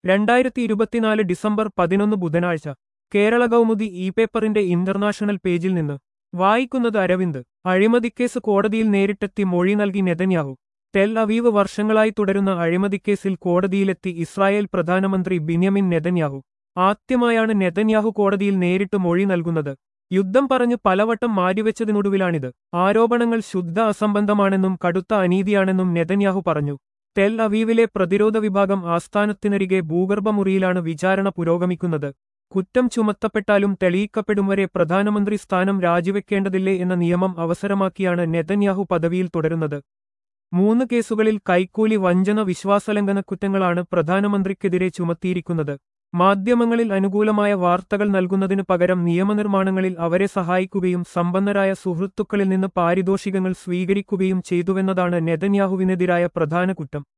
രണ്ടായിരത്തി ഇരുപത്തിനാല് ഡിസംബർ പതിനൊന്ന് ബുധനാഴ്ച കേരള കൗമുദി ഇ പേപ്പറിന്റെ ഇന്റർനാഷണൽ പേജിൽ നിന്ന് വായിക്കുന്നത് അരവിന്ദ് അഴിമതിക്കേസ് കോടതിയിൽ നേരിട്ടെത്തി മൊഴി നൽകി നെതന്യാഹു ടെൽ അവീവ് വർഷങ്ങളായി തുടരുന്ന അഴിമതിക്കേസിൽ കോടതിയിലെത്തി ഇസ്രായേൽ പ്രധാനമന്ത്രി ബിന്യമിൻ നെതന്യാഹു ആദ്യമായാണ് നെതന്യാഹു കോടതിയിൽ നേരിട്ട് മൊഴി നൽകുന്നത് യുദ്ധം പറഞ്ഞ് പലവട്ടം മാറ്റിവെച്ചതിനൊടുവിലാണിത് ആരോപണങ്ങൾ ശുദ്ധ അസംബന്ധമാണെന്നും കടുത്ത അനീതിയാണെന്നും നെതന്യാഹു പറഞ്ഞു ടെൽ അവീവിലെ പ്രതിരോധ വിഭാഗം ആസ്ഥാനത്തിനരികെ ഭൂഗർഭമുറിയിലാണ് വിചാരണ പുരോഗമിക്കുന്നത് കുറ്റം ചുമത്തപ്പെട്ടാലും തെളിയിക്കപ്പെടും വരെ പ്രധാനമന്ത്രി സ്ഥാനം രാജിവെക്കേണ്ടതില്ലേ എന്ന നിയമം അവസരമാക്കിയാണ് നെതന്യാഹു പദവിയിൽ തുടരുന്നത് മൂന്ന് കേസുകളിൽ കൈക്കൂലി വഞ്ചന വിശ്വാസലംഘന കുറ്റങ്ങളാണ് പ്രധാനമന്ത്രിക്കെതിരെ ചുമത്തിയിരിക്കുന്നത് മാധ്യമങ്ങളിൽ അനുകൂലമായ വാർത്തകൾ നൽകുന്നതിനു പകരം നിയമനിർമ്മാണങ്ങളിൽ അവരെ സഹായിക്കുകയും സമ്പന്നരായ സുഹൃത്തുക്കളിൽ നിന്ന് പാരിതോഷികങ്ങൾ സ്വീകരിക്കുകയും ചെയ്തുവെന്നതാണ് നെതന്യാഹുവിനെതിരായ പ്രധാന കുറ്റം